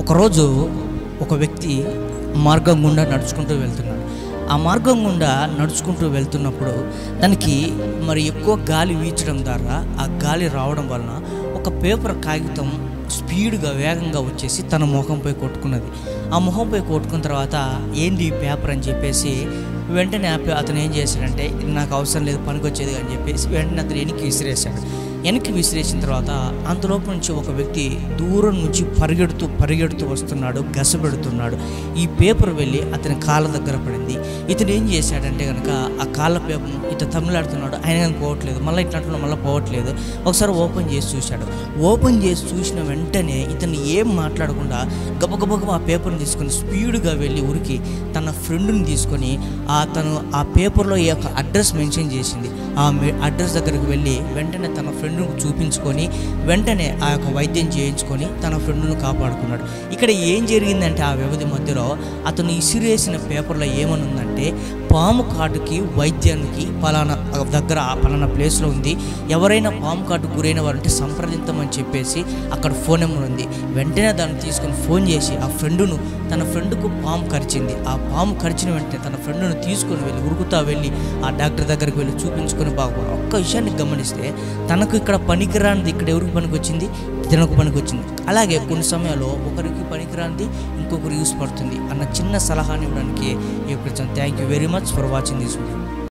ఒకరోజు ఒక వ్యక్తి మార్గం గుండా నడుచుకుంటూ వెళ్తున్నాడు ఆ మార్గం గుండా నడుచుకుంటూ వెళ్తున్నప్పుడు తనకి మరి ఎక్కువ గాలి వీచడం ద్వారా ఆ గాలి రావడం వలన ఒక పేపర్ కాగితం స్పీడ్గా వేగంగా వచ్చేసి తన ముఖంపై కొట్టుకున్నది ఆ ముఖంపై కొట్టుకున్న తర్వాత ఏంది ఈ పేపర్ అని చెప్పేసి వెంటనే ఆ పే- అతను ఏం చేశాడంటే ఇది నాకు అవసరం లేదు పనికొచ్చేది అని చెప్పేసి వెంటనే అతను వెనక్కి విసిరేశాడు వెనక్కి విసిరేసిన తర్వాత అంతలోపు నుంచి ఒక వ్యక్తి దూరం నుంచి పరిగెడుతూ పరిగెడుతూ వస్తున్నాడు గసపెడుతున్నాడు ఈ పేపర్ వెళ్ళి అతని కాళ్ళ దగ్గర పడింది ఇతను ఏం చేశాడంటే కనుక ఆ కాళ్ళ పేపర్ ఇతను తమిళాడుతున్నాడు ఆయన కానీ పోవట్లేదు మళ్ళీ ఇట్లా మళ్ళీ పోవట్లేదు ఒకసారి ఓపెన్ చేసి చూశాడు ఓపెన్ చేసి చూసిన వెంటనే ఇతను ఏం మాట్లాడకుండా గబగబగబ ఆ పేపర్ని తీసుకొని స్పీడ్గా వెళ్ళి ఉరికి తన ఫ్రెండ్ని తీసుకొని ఆ తను ఆ పేపర్లో ఈ యొక్క అడ్రస్ మెన్షన్ చేసింది ఆ మె- అడ్రస్ దగ్గరికి వెళ్ళి వెంటనే తన ఫ్రెండ్ను చూపించుకొని వెంటనే ఆ యొక్క వైద్యం చేయించుకొని తన ఫ్రెండ్ను కాపాడుకున్నాడు ఇక్కడ ఏం జరిగిందంటే ఆ వ్యవధి మధ్యలో అతను ఇసిరేసిన పేపర్లో ఏమని ఉందంటే పాము కాటుకి వైద్యానికి పలానా దగ్గర ఆ పలానా ప్లేస్లో ఉంది ఎవరైనా పాము కాటుకు గురైన వారంటే సంప్రదించమని చెప్పేసి అక్కడ ఫోన్ నెంబర్ ఉంది వెంటనే దాన్ని తీసుకొని ఫోన్ చేసి ఆ ఫ్రెండును తన ఫ్రెండ్కు పాము కరిచింది ఆ పాము కరిచిన వెంటనే తన ఫ్రెండ్ను తీసుకొని వెళ్ళి ఉరుకుతా వెళ్ళి ఆ డాక్టర్ దగ్గరికి వెళ్ళి చూపించుకొని బాగుపడు ఒక్క విషయాన్ని గమనిస్తే తనకు ఇక్కడ పనికిరానిది ఇక్కడ ఎవరికి పనికి వచ్చింది తినకు పనికి వచ్చింది అలాగే కొన్ని సమయాల్లో ఒకరికి పనికిరానిది ఇంకొకరు యూస్ పడుతుంది అన్న చిన్న సలహాని ఇవ్వడానికి ఈ యొక్క thank you very much for watching this video